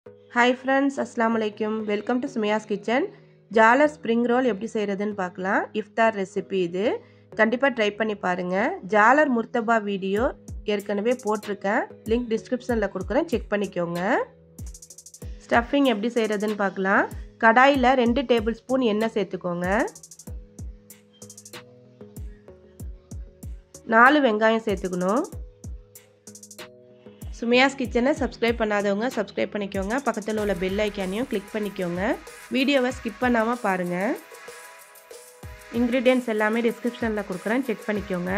hi friends அஸ்லாம் வலைக்கும் welcome to Sumaiya's kitchen ஜாலர் ஸ்ப்ரிங் ரோல் எப்படி செய்கிறதுன்னு பார்க்கலாம் இஃப்தார் ரெசிபி இது கண்டிப்பாக ட்ரை பண்ணி பாருங்கள் ஜாலர் முர்த்தபா வீடியோ ஏற்கனவே போட்டிருக்கேன் லிங்க் டிஸ்கிரிப்ஷனில் கொடுக்குறேன் செக் பண்ணிக்கோங்க ஸ்டஃபிங் எப்படி செய்கிறதுன்னு பார்க்கலாம் கடாயில் ரெண்டு டேபிள் ஸ்பூன் எண்ணெய் சேர்த்துக்கோங்க நாலு வெங்காயம் சேர்த்துக்கணும் சுமையாஸ் கிச்சனை சப்ஸ்கிரைப் பண்ணாதவங்க சப்ஸ்கிரைப் பண்ணிக்கோங்க பக்கத்தில் உள்ள பெல் ஐக்கானையும் கிளிக் பண்ணிக்கோங்க வீடியோவை ஸ்கிப் பண்ணாமல் பாருங்கள் இன்க்ரீடியன்ட்ஸ் எல்லாமே டிஸ்கிரிப்ஷனில் கொடுக்குறேன் செக் பண்ணிக்கோங்க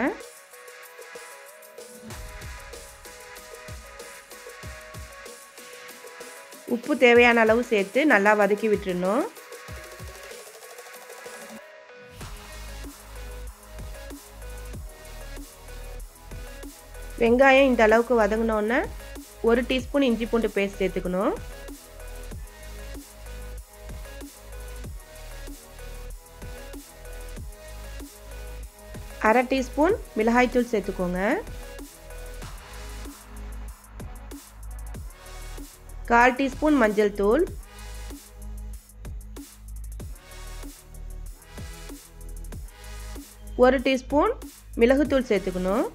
உப்பு தேவையான அளவு சேர்த்து நல்லா வதக்கி விட்டுறணும் வெங்காயம் இந்த அளவுக்கு வதங்கினோன்னே ஒரு டீஸ்பூன் இஞ்சி பூண்டு பேஸ்ட் சேர்த்துக்கணும் அரை டீஸ்பூன் மிளகாய்த்தூள் சேர்த்துக்கோங்க கால் டீஸ்பூன் மஞ்சள் தூள் ஒரு டீஸ்பூன் மிளகுத்தூள் சேர்த்துக்கணும்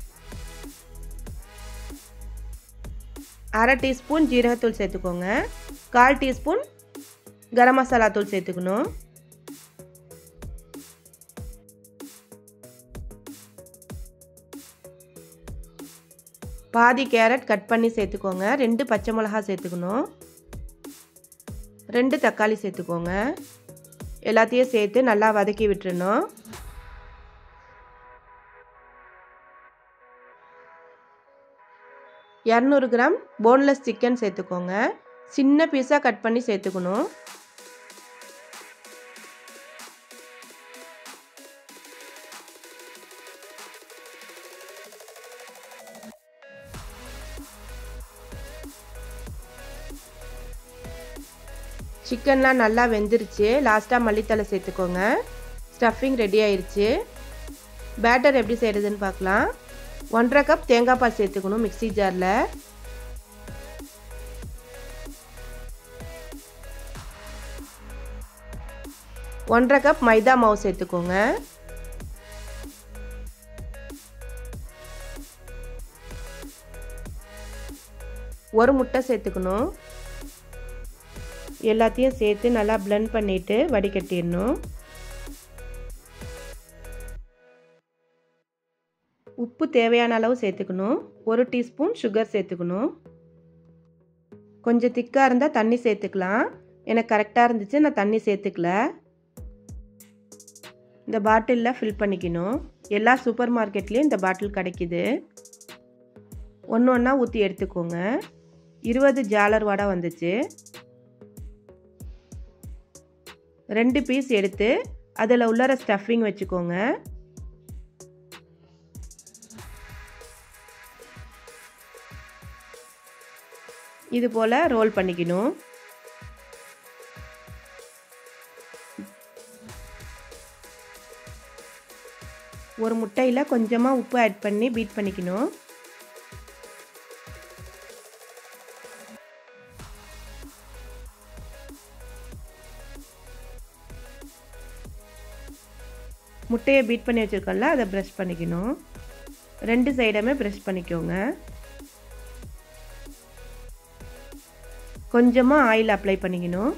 அரை டீஸ்பூன் ஜீரகத்தூள் சேர்த்துக்கோங்க கால் டீஸ்பூன் கரம் மசாலா தூள் சேர்த்துக்கணும் பாதி கேரட் கட் பண்ணி சேர்த்துக்கோங்க ரெண்டு பச்சை மிளகா சேர்த்துக்கணும் ரெண்டு தக்காளி சேர்த்துக்கோங்க எல்லாத்தையும் சேர்த்து நல்லா வதக்கி விட்டுறணும் இரநூறு கிராம் போன்லெஸ் சிக்கன் சேர்த்துக்கோங்க சின்ன பீஸாக கட் பண்ணி சேர்த்துக்கணும் சிக்கன்லாம் நல்லா வெந்துருச்சு லாஸ்ட்டாக மல்லித்தலை சேர்த்துக்கோங்க ஸ்டஃபிங் ரெடி ஆயிடுச்சு பேட்டர் எப்படி செய்கிறதுன்னு பார்க்கலாம் ஒன்றரை கப் தேங்காய் பால் சேர்த்துக்கணும் மிக்சி ஜாரில் ஒன்றரை கப் மைதா மாவு சேர்த்துக்கோங்க ஒரு முட்டை சேர்த்துக்கணும் எல்லாத்தையும் சேர்த்து நல்லா பிளெண்ட் பண்ணிவிட்டு வடிகட்டிடணும் உப்பு தேவையான அளவு சேர்த்துக்கணும் ஒரு டீஸ்பூன் சுகர் சேர்த்துக்கணும் கொஞ்சம் திக்காக இருந்தால் தண்ணி சேர்த்துக்கலாம் எனக்கு கரெக்டாக இருந்துச்சு நான் தண்ணி சேர்த்துக்கல இந்த பாட்டிலில் ஃபில் பண்ணிக்கணும் எல்லா சூப்பர் மார்க்கெட்லேயும் இந்த பாட்டில் கிடைக்கிது ஒன்று ஒன்றா ஊற்றி எடுத்துக்கோங்க இருபது ஜாலர் வடை வந்துச்சு ரெண்டு பீஸ் எடுத்து அதில் உள்ளர ஸ்டஃபிங் வச்சுக்கோங்க இது போல் ரோல் பண்ணிக்கணும் ஒரு முட்டையில் கொஞ்சமாக உப்பு ஆட் பண்ணி பீட் பண்ணிக்கணும் முட்டையை பீட் பண்ணி வச்சுருக்கோம்ல அதை ப்ரெஷ் பண்ணிக்கணும் ரெண்டு சைடுமே ப்ரெஷ் பண்ணிக்கோங்க கொஞ்சமாக ஆயில் அப்ளை பண்ணிக்கணும்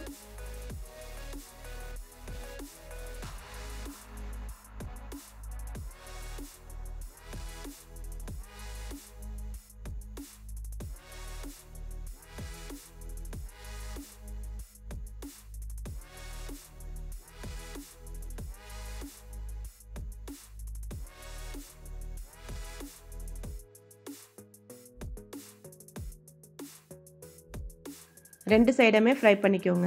ரெண்டு சைடுமே ஃப்ரை பண்ணிக்கோங்க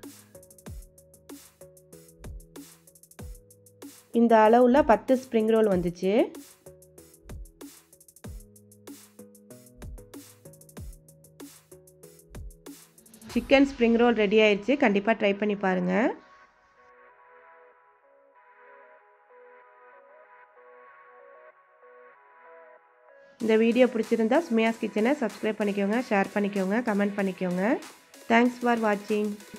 இந்த அளவில் பத்து ஸ்ப்ரிங் ரோல் வந்துச்சு சிக்கன் ஸ்ப்ரிங் ரோல் ரெடி ஆயிடுச்சு கண்டிப்பாக ட்ரை பண்ணி பாருங்கள் இந்த வீடியோ பிடிச்சிருந்தா சுமியாஸ் கிச்சனை சப்ஸ்கிரைப் பண்ணிக்கோங்க ஷேர் பண்ணிக்கோங்க கமெண்ட் பண்ணிக்கோங்க தேங்க்ஸ் ஃபார் வாட்சிங்